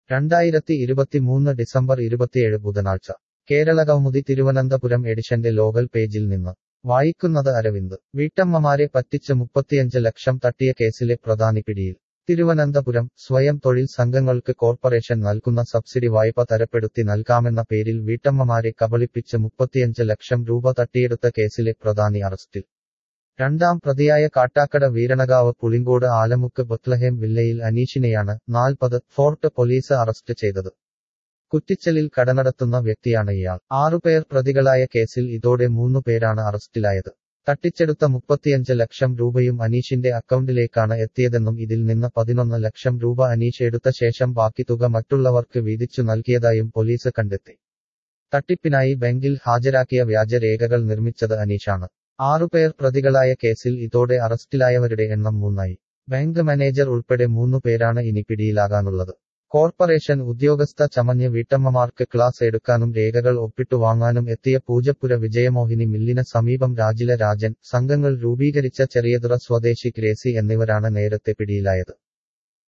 രണ്ടായിരത്തി ഇരുപത്തിമൂന്ന് ഡിസംബർ ഇരുപത്തിയേഴ് ബുധനാഴ്ച കേരളകൗമുദി തിരുവനന്തപുരം എഡിഷന്റെ ലോകൽ പേജിൽ നിന്ന് വായിക്കുന്നത് അരവിന്ദ് വീട്ടമ്മമാരെ പറ്റിച്ച് മുപ്പത്തിയഞ്ച് ലക്ഷം തട്ടിയ കേസിലെ പ്രധാനി പിടിയിൽ തിരുവനന്തപുരം സ്വയം തൊഴിൽ സംഘങ്ങൾക്ക് കോർപ്പറേഷൻ നൽകുന്ന സബ്സിഡി വായ്പ തരപ്പെടുത്തി നൽകാമെന്ന പേരിൽ വീട്ടമ്മമാരെ കബളിപ്പിച്ച് മുപ്പത്തിയഞ്ച് ലക്ഷം രൂപ തട്ടിയെടുത്ത കേസിലെ പ്രധാനി അറസ്റ്റിൽ രണ്ടാം പ്രതിയായ കാട്ടാക്കട വീരണകാവ് പുളിങ്കോട് ആലമുക്ക് ബത്ലഹേം വില്ലയിൽ അനീഷിനെയാണ് നാൽപ്പത് ഫോർട്ട് പോലീസ് അറസ്റ്റ് ചെയ്തത് കുറ്റിച്ചലിൽ കടനടത്തുന്ന വ്യക്തിയാണ് ഇയാൾ ആറുപേർ പ്രതികളായ കേസിൽ ഇതോടെ മൂന്നു പേരാണ് അറസ്റ്റിലായത് തട്ടിച്ചെടുത്ത മുപ്പത്തിയഞ്ച് ലക്ഷം രൂപയും അനീഷിന്റെ അക്കൗണ്ടിലേക്കാണ് എത്തിയതെന്നും ഇതിൽ നിന്ന് പതിനൊന്ന് ലക്ഷം രൂപ അനീഷ് എടുത്ത ശേഷം ബാക്കി തുക മറ്റുള്ളവർക്ക് വീതിച്ചു നൽകിയതായും പോലീസ് കണ്ടെത്തി തട്ടിപ്പിനായി ബാങ്കിൽ ഹാജരാക്കിയ വ്യാജരേഖകൾ നിർമ്മിച്ചത് അനീഷാണ് ആറുപേർ പ്രതികളായ കേസിൽ ഇതോടെ അറസ്റ്റിലായവരുടെ എണ്ണം മൂന്നായി ബാങ്ക് മാനേജർ ഉൾപ്പെടെ മൂന്നു പേരാണ് ഇനി പിടിയിലാകാനുള്ളത് കോർപ്പറേഷൻ ഉദ്യോഗസ്ഥ ചമഞ്ഞ് വീട്ടമ്മമാർക്ക് ക്ലാസ് എടുക്കാനും രേഖകൾ ഒപ്പിട്ടു വാങ്ങാനും എത്തിയ പൂജപ്പുര വിജയമോഹിനി മില്ലിന് സമീപം രാജില രാജൻ സംഘങ്ങൾ രൂപീകരിച്ച ചെറിയതുറ സ്വദേശി ഗ്രേസി എന്നിവരാണ് നേരത്തെ പിടിയിലായത്